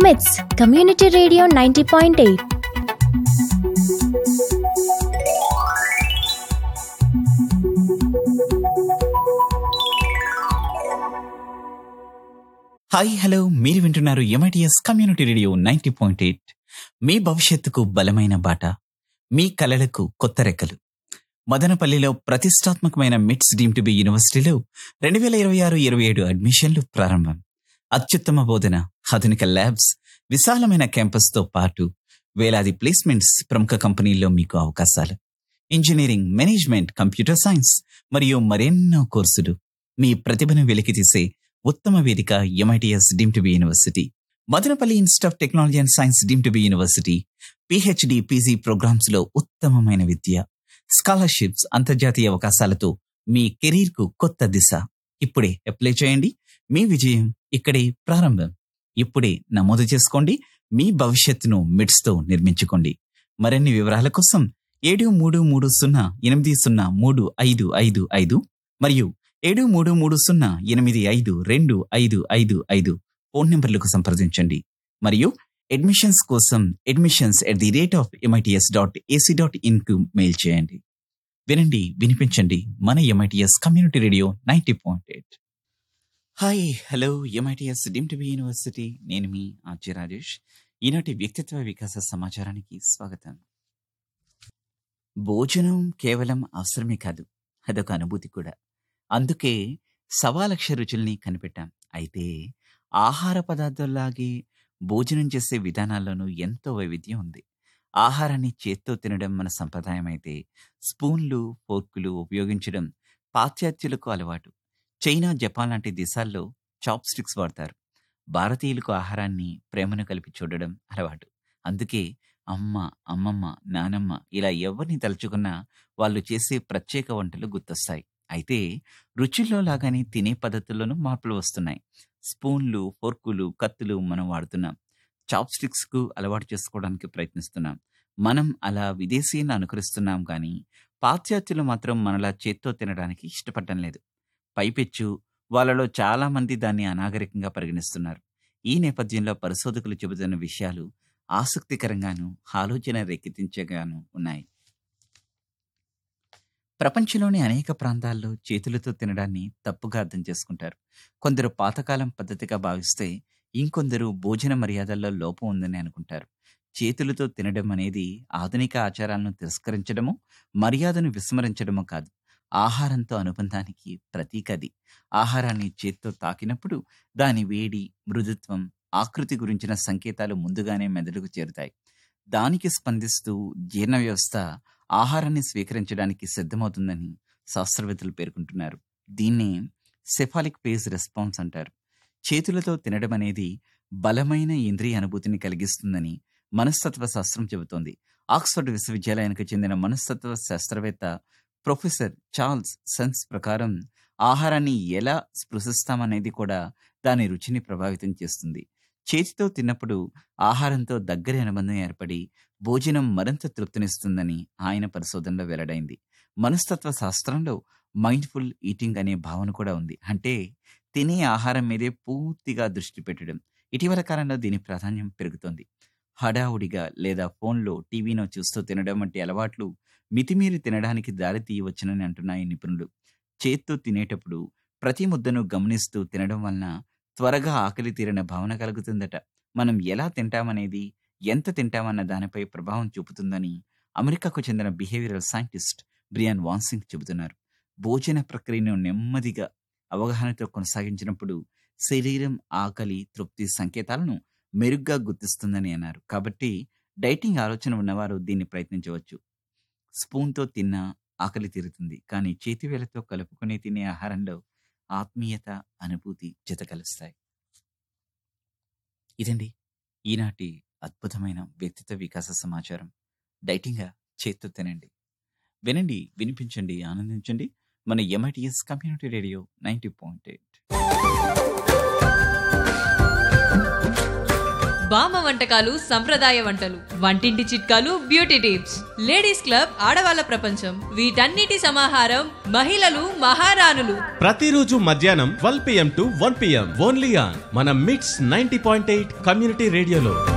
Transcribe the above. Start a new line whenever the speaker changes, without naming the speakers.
మిట్స్ community radio ninety point eight
hi hello మీరు వింటున్నారు MITS community radio ninety point eight మీ భవిష్యత్తుకు బలమైన బాట మీ కలలకు కొత్త రెక్కలు మదనపల్లిలో ప్రతిష్టాత్మకమైన మిట్స్ డీమ్ టు బి యూనివర్సిటీలో రెండు వేల ఇరవై ఆరు ఇరవై ఏడు అడ్మిషన్లు ప్రారంభం అత్యుత్తమ బోధన ఆధునిక ల్యాబ్స్ విశాలమైన క్యాంపస్తో పాటు వేలాది ప్లేస్మెంట్స్ ప్రముఖ కంపెనీల్లో మీకు అవకాశాలు ఇంజనీరింగ్ మేనేజ్మెంట్ కంప్యూటర్ సైన్స్ మరియు మరెన్నో కోర్సులు మీ ప్రతిభను వెలికితీసే ఉత్తమ వేదిక MITS deem to be university Madanapalle institute of technology and science deem to be university PhD PG programs లో ఉత్తమమైన విద్య స్కాలర్షిప్స్ అంతర్జాతీయ అవకాశాలతో మీ కెరీర్ కు కొత్త దిశ ఇప్పుడే అప్లై చేయండి మీ విజయం ఇక్కడే ప్రారంభం ఇప్పుడే నమోదు చేసుకోండి మీ భవిష్యత్తును మిడ్స్ తో నిర్మించుకోండి మరిన్ని వివరాల కోసం ఏడు మూడు మూడు సున్నా ఎనిమిది సున్నా మూడు ఐదు ఐదు ఐదు మరియు ఏడు మూడు మూడు సున్నా ఎనిమిది ఐదు రెండు ఐదు ఐదు ఐదు ఫోన్ నంబర్లకు సంప్రదించండి మరియు అడ్మిషన్స్ కోసం admissions at the rate of MITS dot AC dot in కు మెయిల్ చేయండి వినండి వినిపించండి మన MITS community radio ninety point eight hi hello MITS deem to be university నేను మీ ఆర్జే రాజేష్ ఈనాటి వ్యక్తిత్వ వికాస సమాచారానికి స్వాగతం భోజనం కేవలం అవసరమే కాదు అదొక అనుభూతి కూడా అందుకే సవా లక్ష రుచుల్ని కనిపెట్టాం అయితే ఆహార పదార్థాల్లాగే భోజనం చేసే విధానాల్లోనూ ఎంతో వైవిధ్యం ఉంది ఆహారాన్ని చేత్తో తినడం మన సంప్రదాయం అయితే స్పూన్లు ఫోర్కులు ఉపయోగించడం పాశ్చాత్యులకు అలవాటు చైనా జపాన్ లాంటి దేశాల్లో చాప్ స్టిక్స్ వాడతారు భారతీయులకు ఆహారాన్ని ప్రేమను కలిపి చూడడం అలవాటు అందుకే అమ్మ అమ్మమ్మ నానమ్మ ఇలా ఎవరిని తలుచుకున్నా వాళ్ళు చేసే ప్రత్యేక వంటలు గుర్తొస్తాయి అయితే రుచుల్లో లాగానే తినే పద్ధతుల్లోనూ మార్పులు వస్తున్నాయి స్పూన్లు ఫోర్కులు కత్తులు మనం వాడుతున్నాం చాప్ స్టిక్స్ కు అలవాటు చేసుకోవడానికి ప్రయత్నిస్తున్నాం మనం అలా విదేశీయులను అనుకరిస్తున్నాం కానీ పాశ్చాత్యులు మాత్రం మనలా చేత్తో తినడానికి ఇష్టపడటం లేదు పైపెచ్చు వాళ్ళలో చాలా మంది దాన్ని అనాగరికంగా పరిగణిస్తున్నారు ఈ నేపథ్యంలో పరిశోధకులు చెబుతున్న విషయాలు ఆసక్తికరంగాను ఆలోచన రేకెత్తించగాను ఉన్నాయి ప్రపంచంలోని అనేక ప్రాంతాల్లో చేతులతో తినడాన్ని తప్పుగా అర్థం చేసుకుంటారు కొందరు పాతకాలం పద్ధతిగా భావిస్తే ఇంకొందరు భోజన మర్యాదల్లో లోపం ఉందని అనుకుంటారు చేతులతో తినడం అనేది ఆధునిక ఆచారాలను తిరస్కరించడమో మర్యాదను విస్మరించడమో కాదు ఆహారంతో అనుబంధానికి ప్రతీక అది ఆహారాన్ని చేత్తో తాకినప్పుడు దాని వేడి మృదుత్వం ఆకృతి గురించిన సంకేతాలు ముందుగానే మెదడుకు చేరుతాయి దానికి స్పందిస్తూ జీర్ణ వ్యవస్థ ఆహారాన్ని స్వీకరించడానికి సిద్ధమవుతుందని శాస్త్రవేత్తలు పేర్కొంటున్నారు దీన్నే సెఫాలిక్ పేజ్ రెస్పాన్స్ అంటారు చేతులతో తినడం అనేది బలమైన ఇంద్రియ అనుభూతిని కలిగిస్తుందని మనస్తత్వ శాస్త్రం చెబుతోంది ఆక్స్ఫర్డ్ విశ్వవిద్యాలయానికి చెందిన మనస్తత్వ శాస్త్రవేత్త ప్రొఫెసర్ చార్ల్స్ సన్స్ ప్రకారం ఆహారాన్ని ఎలా స్పృశిస్తామనేది కూడా దాని రుచిని ప్రభావితం చేస్తుంది చేతితో తిన్నప్పుడు ఆహారంతో దగ్గరి అనుబంధం ఏర్పడి భోజనం మరింత తృప్తినిస్తుందని ఆయన పరిశోధనలో వెల్లడైంది మనస్తత్వ శాస్త్రంలో మైండ్ఫుల్ ఈటింగ్ అనే భావన కూడా ఉంది అంటే తినే ఆహారం మీదే పూర్తిగా దృష్టి పెట్టడం ఇటీవల కాలంలో దీని ప్రాధాన్యం పెరుగుతోంది హడావుడిగా లేదా ఫోన్లో టీవీనో చూస్తూ తినడం వంటి అలవాట్లు మితిమీరి తినడానికి దారి తీయవచ్చునని అంటున్నాయి నిపుణులు చేత్తో తినేటప్పుడు ప్రతి ముద్దను గమనిస్తూ తినడం వలన త్వరగా ఆకలి తీరిన భావన కలుగుతుందట మనం ఎలా తింటామనేది ఎంత తింటామన్న దానిపై ప్రభావం చూపుతుందని అమెరికాకు చెందిన బిహేవియరల్ సైంటిస్ట్ బ్రియాన్ వాన్సింగ్ చెబుతున్నారు భోజన ప్రక్రియను నెమ్మదిగా అవగాహనతో కొనసాగించినప్పుడు శరీరం ఆకలి తృప్తి సంకేతాలను మెరుగ్గా గుర్తిస్తుందని అన్నారు కాబట్టి డైటింగ్ ఆలోచన ఉన్నవారు దీన్ని ప్రయత్నించవచ్చు స్పూన్తో తిన్నా ఆకలి తీరుతుంది కానీ చేతివేలతో కలుపుకొని తినే ఆహారంలో ఆత్మీయత అనుభూతి జత కలుస్తాయి ఇదండి ఈనాటి అద్భుతమైన వ్యక్తిత్వ వికాస సమాచారం డైటింగ్గా చేత్తో తినండి వినండి వినిపించండి ఆనందించండి మన MITS community radio ninety point eight
బామ్మ వంటకాలు సంప్రదాయ వంటలు వంటింటి చిట్కాలు బ్యూటీ టిప్స్ లేడీస్ క్లబ్ ఆడవాళ్ళ ప్రపంచం వీటన్నిటి సమాహారం మహిళలు మహారాణులు
ప్రతిరోజు మధ్యాహ్నం twelve PM to one PM only on మన MITS ninety point eight community రేడియోలో